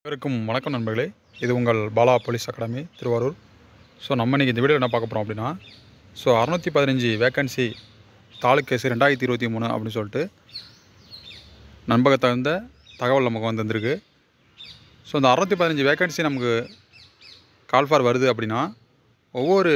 அனைவருக்கும் வணக்கம் நண்பர்களே இது உங்கள் Bala police academy Thiruvarur so நம்ம இன்றைக்கி இந்த வீடியோ என்ன பார்க்க போகிறோம் அப்படின்னா ஸோ அறநூற்றி பதினஞ்சு வேக்கன்சி தாலுக்கேஸ் ரெண்டாயிரத்தி இருபத்தி மூணு அப்படின்னு சொல்லிட்டு நண்பக தகுந்த தகவல் நமக்கு வந்து வந்திருக்கு ஸோ இந்த அறநூற்றி பதினஞ்சு வேக்கன்சி நமக்கு கால்ஃபார் வருது அப்படின்னா ஒவ்வொரு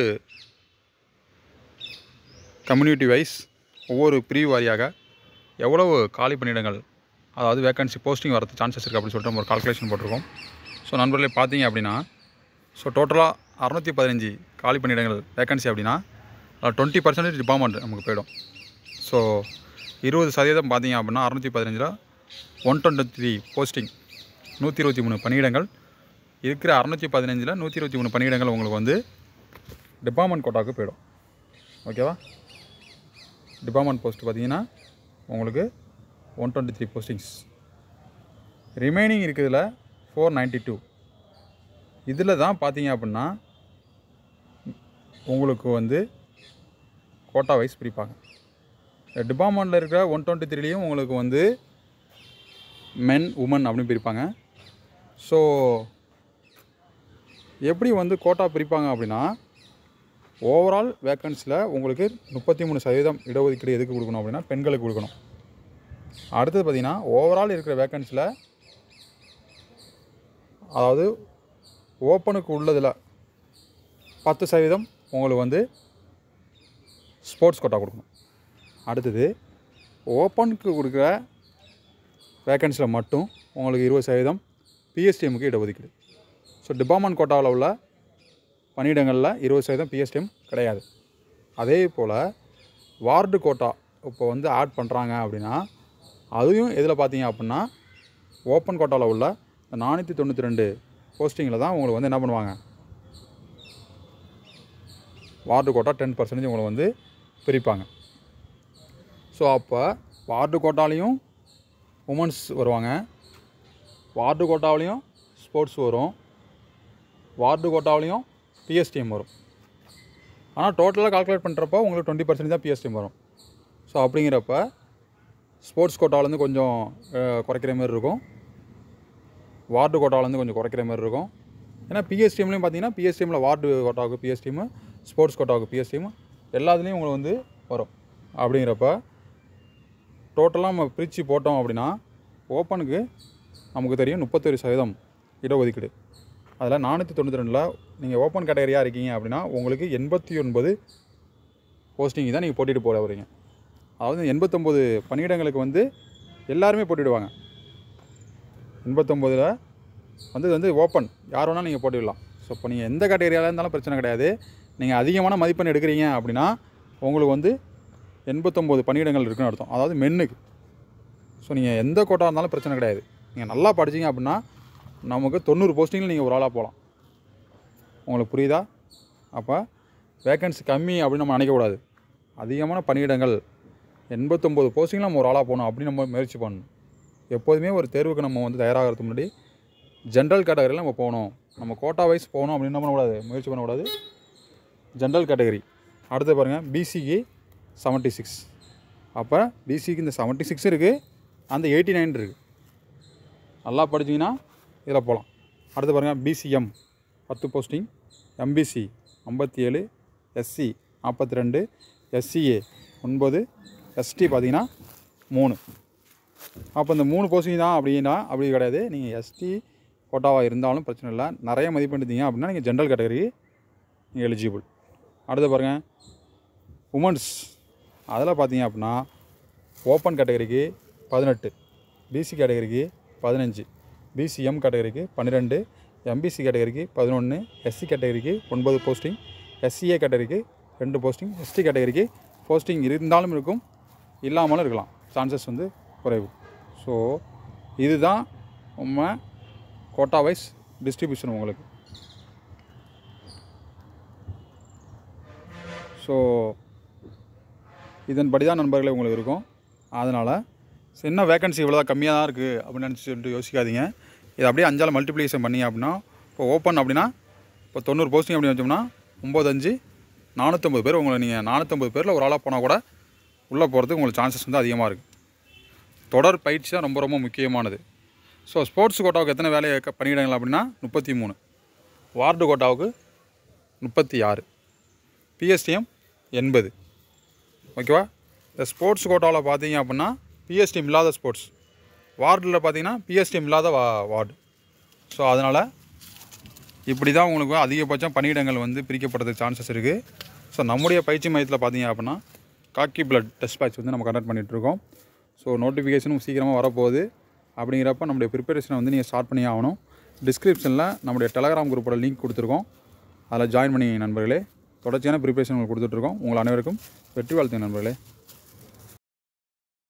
கம்யூனிட்டி வைஸ் ஒவ்வொரு பிரிவு வாரியாக எவ்வளவு காலி பணியிடங்கள் அதாவது வேக்கன்சி போஸ்டிங் வரது சான்சஸ் இருக்குது அப்படின்னு சொல்லிட்டு நம்ம ஒரு கால்குலேஷன் போட்டிருக்கோம் ஸோ நண்பர்களே பார்த்தீங்க அப்படின்னா ஸோ டோட்டலாக அறநூற்றி பதினஞ்சு காலி பணியிடங்கள் வேக்கன்சி அப்படின்னா டுவெண்ட்டி பர்சன்டேஜ் டிபார்ட்மெண்ட் நமக்கு போயிடும் ஸோ இருபது சதவீதம் பார்த்தீங்க அப்படின்னா அறநூற்றி பதினஞ்சில் ஒன் டுவெண்ட்டி த்ரீ போஸ்டிங் நூற்றி இருபத்தி மூணு பணியிடங்கள் இருக்கிற அறநூற்றி பதினஞ்சில் நூற்றி இருபத்தி மூணு பணியிடங்கள் உங்களுக்கு வந்து டிபார்ட்மெண்ட் கோட்டாவுக்கு போயிடும் ஓகேவா டிபார்ட்மெண்ட் போஸ்ட் பார்த்தீங்கன்னா உங்களுக்கு one twenty three postings remaining இருக்கிறதுல ஃபோர் நைன்ட்டி டூ இதில் தான் பார்த்தீங்க அப்படின்னா உங்களுக்கு வந்து கோட்டா வைஸ் பிரிப்பாங்க டிபார்ட்மெண்ட்டில் இருக்கிற ஒன் டுவெண்ட்டி த்ரீலேயும் உங்களுக்கு வந்து மென் உமன் அப்படின்னு பிரிப்பாங்க ஸோ எப்படி வந்து கோட்டா பிரிப்பாங்க அப்படின்னா ஓவரால் வேக்கன்ஸியில் உங்களுக்கு முப்பத்தி மூணு சதவீதம் இடஒதுக்கீடு எதுக்கு கொடுக்கணும் அப்படின்னா பெண்களுக்கு கொடுக்கணும் அடுத்தது பார்த்திங்கன்னா ஓவரால் இருக்கிற வேக்கன்ஸில் அதாவது ஓப்பனுக்கு உள்ளதில் பத்து சதவீதம் உங்களுக்கு வந்து ஸ்போர்ட்ஸ் கோட்டா கொடுக்கணும் அடுத்தது ஓப்பனுக்கு கொடுக்குற வேக்கன்ஸியில் மட்டும் உங்களுக்கு இருபது சதவீதம் பிஎஸ்டிஎம்முக்கு இடஒதுக்கீடு ஸோ டிபார்ட்மெண்ட் கோட்டாவில் உள்ள பணியிடங்களில் இருபது சதவீதம் பிஎஸ்டிஎம் கிடையாது அதே போல் வார்டு கோட்டா இப்போ வந்து ஆட் பண்ணுறாங்க அப்படின்னா அதையும் எதில் பார்த்தீங்க அப்படின்னா ஓப்பன் கோட்டாவில் உள்ள இந்த நானூற்றி தொண்ணூற்றி ரெண்டு போஸ்டிங்கில் தான் உங்களுக்கு வந்து என்ன பண்ணுவாங்க வார்டு கோட்டா டென் பர்சன்டேஜ் உங்களை வந்து பிரிப்பாங்க ஸோ அப்போ வார்டு கோட்டாலையும் உமன்ஸ் வருவாங்க வார்டு கோட்டாவிலையும் ஸ்போர்ட்ஸ் வரும் வார்டு கோட்டாவிலையும் பிஎஸ்டிஎம் வரும் ஆனால் டோட்டலாக கால்குலேட் பண்ணுறப்போ உங்களுக்கு டுவெண்ட்டி பர்சன்டேஜ் தான் பிஎஸ்டிஎம் வரும் ஸோ அப்படிங்கிறப்ப ஸ்போர்ட்ஸ் கோட்டாவிலேருந்து கொஞ்சம் அஹ், குறைக்கிற மாதிரி இருக்கும் வார்டு கோட்டாவிலேருந்து கொஞ்சம் குறைக்கிற மாதிரி இருக்கும் ஏன்னா பிஎஸ்டிஎம்லேயும் பார்த்தீங்கன்னா பிஎஸ்டிஎம்மில் வார்டு கோட்டாவுக்கு பிஎஸ்டிஎம்மு ஸ்போர்ட்ஸ் கோட்டாவுக்கு பிஎஸ்டிஎம் எல்லாத்துலேயும் உங்களுக்கு வந்து வரும் அப்படிங்கிறப்ப டோட்டலாக நம்ம பிரித்து போட்டோம் அப்படின்னா ஓப்பனுக்கு நமக்கு தெரியும் முப்பத்தொரு சதவீதம் இடஒதுக்கீடு அதில் நானூற்றி தொண்ணூற்றி ரெண்டில் நீங்கள் ஓப்பன் கேட்டகரியாக இருக்கீங்க அப்படின்னா உங்களுக்கு எண்பத்தி ஒன்பது போஸ்டிங் தான் நீங்கள் போட்டிட்டு போட வரீங்க அதாவது எண்பத்தொம்போது பணியிடங்களுக்கு வந்து எல்லாருமே போட்டிடுவாங்க எண்பத்தொம்போதில் வந்து இது வந்து ஓப்பன் யார் வேணாலும் நீங்கள் போட்டிடலாம் ஸோ இப்போ நீங்கள் எந்த கேட்டகரியாக இருந்தாலும் பிரச்சனை கிடையாது நீங்கள் அதிகமான மதிப்பெண் எடுக்கிறீங்க அப்படின்னா உங்களுக்கு வந்து எண்பத்தொம்போது பணியிடங்கள் இருக்குன்னு அர்த்தம் அதாவது மென்னுக்கு ஸோ நீங்கள் எந்த கோட்டா இருந்தாலும் பிரச்சனை கிடையாது நீங்கள் நல்லா படிச்சீங்க அப்படின்னா நமக்கு தொண்ணூறு போஸ்டிங்கில் நீங்கள் ஒரு ஆளாக போகலாம் உங்களுக்கு புரியுதா அப்போ வேக்கன்சி கம்மி அப்படின்னு நம்ம நினைக்கக்கூடாது அதிகமான பணியிடங்கள் எண்பத்தொம்போது போஸ்டிங்கில் நம்ம ஒரு ஆளாக போகணும் அப்படின்னு நம்ம முயற்சி பண்ணணும் எப்போதுமே ஒரு தேர்வுக்கு நம்ம வந்து தயாராகிறதுக்கு முன்னாடி ஜென்ரல் கேட்டகரியில் நம்ம போகணும் நம்ம கோட்டா வைஸ் போகணும் அப்படின்னு என்ன பண்ணக்கூடாது முயற்சி பண்ணக்கூடாது ஜென்ரல் கேட்டகரி அடுத்து பாருங்கள் பிசிக்கு செவன்ட்டி சிக்ஸ் அப்போ பிசிக்கு இந்த செவன்ட்டி சிக்ஸ் இருக்குது அந்த எயிட்டி நைன் இருக்குது நல்லா படிச்சீங்கன்னா இதில் போகலாம் அடுத்து பாருங்கள் பிசிஎம் பத்து போஸ்டிங் எம்பிசி ஐம்பத்தி ஏழு எஸ்சி நாற்பத்தி ரெண்டு எஸ்சிஏ ஒன்பது எஸ்டி பார்த்தீங்கன்னா மூணு அப்போ இந்த மூணு போஸ்டிங் தான் அப்படின்னா அப்படி கிடையாது நீங்கள் எஸ்டி கோட்டாவாக இருந்தாலும் பிரச்சனை இல்லை நிறைய மதிப்பெண் எடுத்தீங்க அப்படின்னா நீங்கள் ஜென்ரல் கேட்டகரி நீங்கள் எலிஜிபிள் அடுத்து பாருங்கள் உமன்ஸ் அதில் பார்த்தீங்க அப்படின்னா ஓப்பன் கேட்டகரிக்கு பதினெட்டு பிசி கேட்டகரிக்கு பதினஞ்சு பிசிஎம் கேட்டகரிக்கு பன்னிரெண்டு எம்பிசி கேட்டகரிக்கு பதினொன்று எஸ்சி கேட்டகரிக்கு ஒன்பது போஸ்டிங் எஸ்சிஏ கேட்டகரிக்கு ரெண்டு போஸ்டிங் எஸ்டி கேட்டகரிக்கு போஸ்டிங் இருந்தாலும் இருக்கும் இல்லாமலும் இருக்கலாம் சான்சஸ் வந்து குறைவு ஸோ இதுதான் நம்ம கோட்டா வைஸ் டிஸ்ட்ரிபியூஷன் உங்களுக்கு ஸோ இதன்படி தான் நண்பர்களே உங்களுக்கு இருக்கும் அதனால் என்ன வேகன்சி இவ்வளோ கம்மியாக தான் இருக்குது அப்படின்னு நினச்சி சொல்லிட்டு யோசிக்காதீங்க இது அப்படியே அஞ்சால் மல்டிப்ளிகேஷன் பண்ணி அப்படின்னா இப்போ ஓப்பன் அப்படின்னா இப்போ தொண்ணூறு போஸ்டிங் அப்படின்னு வச்சோம்னா ஒம்பது நானூற்றம்பது பேர் உங்களை நீங்கள் நானூற்றம்பது பேரில் ஒரு ஆளாக போனால் கூட உள்ளே போகிறதுக்கு உங்களுக்கு சான்சஸ் வந்து அதிகமாக இருக்குது தொடர் பயிற்சி தான் ரொம்ப ரொம்ப முக்கியமானது ஸோ ஸ்போர்ட்ஸ் கோட்டாவுக்கு எத்தனை வேலை க- பணியிடங்கள் அப்படின்னா முப்பத்தி மூணு வார்டு கோட்டாவுக்கு முப்பத்தி ஆறு பிஎஸ்டிஎம் எண்பது ஓகேவா இந்த ஸ்போர்ட்ஸ் கோட்டாவில் பார்த்தீங்க அப்படின்னா பிஎஸ்டிஎம் இல்லாத ஸ்போர்ட்ஸ் வார்டில் பார்த்தீங்கன்னா பிஎஸ்டிஎம் இல்லாத வா வார்டு ஸோ அதனால் இப்படி தான் உங்களுக்கு அதிகபட்சம் பணியிடங்கள் வந்து பிரிக்கப்படுறதுக்கு சான்சஸ் இருக்குது ஸோ நம்முடைய பயிற்சி மையத்தில் பார்த்தீங்க அப்படின்னா காக்கி பிளட் டெஸ்ட் பேட்ச் வந்து நம்ம கண்டக்ட் பண்ணிகிட்ருக்கோம் ஸோ நோட்டிஃபிகேஷனும் சீக்கிரமாக வரப்போகுது அப்படிங்கிறப்ப நம்முடைய ப்ரிப்பரேஷனை வந்து நீங்கள் ஸ்டார்ட் பண்ணி ஆகணும் டிஸ்கிரிப்ஷனில் நம்முடைய டெலகிராம் குரூப்போட லிங்க் கொடுத்துருக்கோம் அதில் ஜாயின் பண்ணி நண்பர்களே தொடர்ச்சியான ப்ரிப்பரேஷன் உங்களுக்கு கொடுத்துட்ருக்கோம் உங்கள் அனைவருக்கும் வெற்றி வாழ்த்து நண்பர்களே